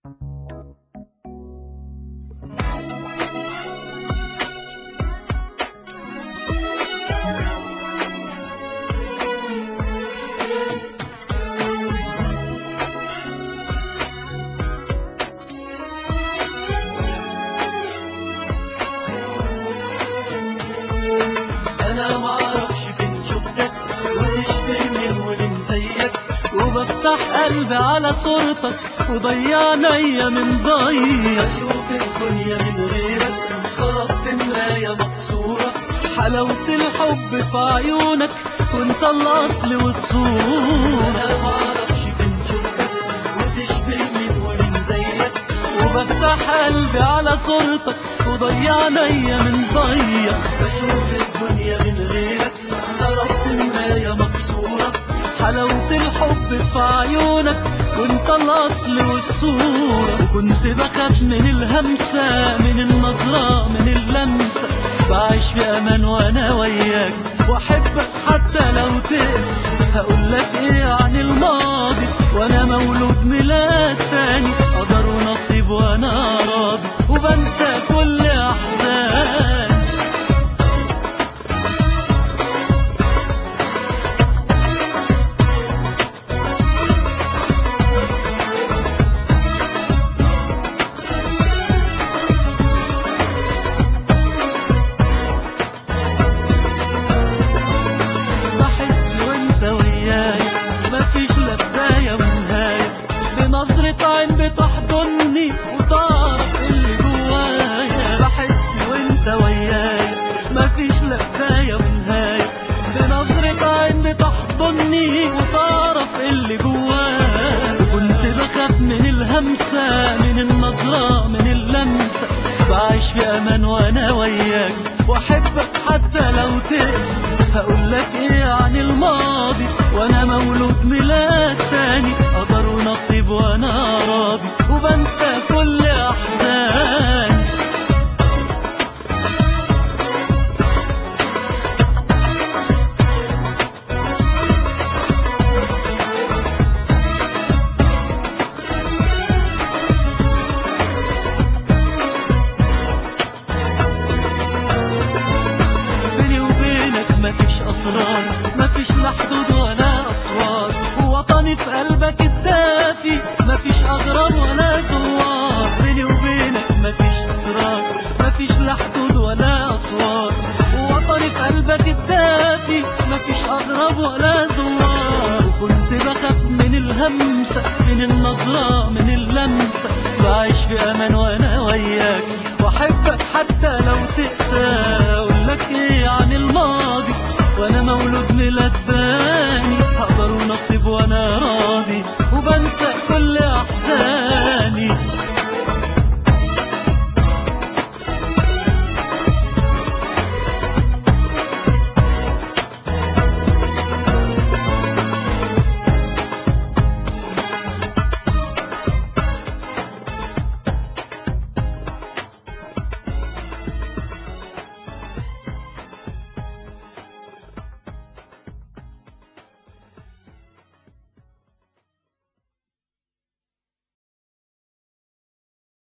انا ما اعرفش فين شفتك وتشبه مين ومين زيك وبفتح قلبي على صورتك وضيع عينيا من ضيق اشوف الدنيا من غيرك صرفت مراية مكسورة حلاوة الحب في عيونك وانت الاصل والصورة انا ما اعرفش فين شفتك وتشبه مين ومين زيك وبفتح قلبي على صورتك وضيع عينيا من ضيق بشوف الدنيا من غيرك صرفت المراية مكسورة حلاوة الحب في عيونك وانت الاصل والصورة وكنت بخاف من الهمسة من النظرة من اللمسة بعيش في امان وانا وياك واحبك حتى لو تقسى هقول لك ايه عن الماضي وانا مولود ميلاد تاني قدر ونصيب وانا راضي وبنسى كل احزاني بحس وانت وياي مفيش لا بداية ونهاية بنظرة عين بتحضني وتعرف اللي جوايا بحس وانت وياي مفيش لا بداية ونهاية بنظرة عين بتحضني وتعرف اللي جوايا كنت بخاف من الهمسة من النظرة من اللمسة بعيش في امان وانا وياك